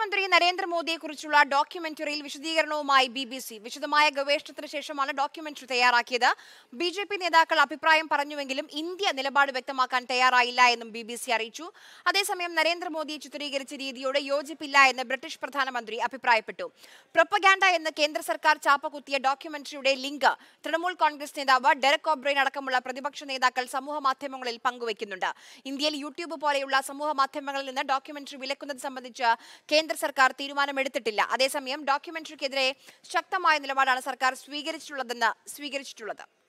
പ്രധാനമന്ത്രി നരേന്ദ്രമോദിയെക്കുറിച്ചുള്ള ഡോക്യുമെന്ററിയിൽ വിശദീകരണവുമായി B B C വിശദമായ ഗവേഷണത്തിന് ശേഷമാണ് ഡോക്യുമെന്ററി തയ്യാറാക്കിയത് ബി ജെ പി നേതാക്കൾ അഭിപ്രായം പറഞ്ഞുവെങ്കിലും ഇന്ത്യ നിലപാട് വ്യക്തമാക്കാൻ തയ്യാറായില്ല എന്നും ബി ബി സി അറിയിച്ചു അതേസമയം നരേന്ദ്രമോദിയെ ചിത്രീകരിച്ച രീതിയോട് യോജിപ്പില്ല എന്ന് ബ്രിട്ടീഷ് പ്രധാനമന്ത്രി അഭിപ്രായപ്പെട്ടു പ്രൊപ്പഗാൻഡ എന്ന് കേന്ദ്ര സർക്കാർ ചാപ്പകുത്തിയ ഡോക്യുമെന്ററിയുടെ ലിങ്ക് തൃണമൂൽ കോൺഗ്രസ് നേതാവ് ഡെറക് ഓബ്രെയിൻ അടക്കമുള്ള പ്രതിപക്ഷ നേതാക്കൾ സമൂഹ മാധ്യമങ്ങളിൽ പങ്കുവയ്ക്കുന്നുണ്ട് ഇന്ത്യയിൽ യൂട്യൂബ് പോലെയുള്ള സമൂഹ മാധ്യമങ്ങളിൽ നിന്ന് ഡോക്യുമെന്ററി വിലക്കുന്നത് സംബന്ധിച്ച് കേന്ദ്ര സർക്കാർ തീരുമാനമെടുത്തിട്ടില്ല അതേസമയം ഡോക്യുമെന്ററിക്കെതിരെ ശക്തമായ നിലപാടാണ് സർക്കാർ സ്വീകരിച്ചിട്ടുള്ളതെന്ന് സ്വീകരിച്ചിട്ടുള്ളത്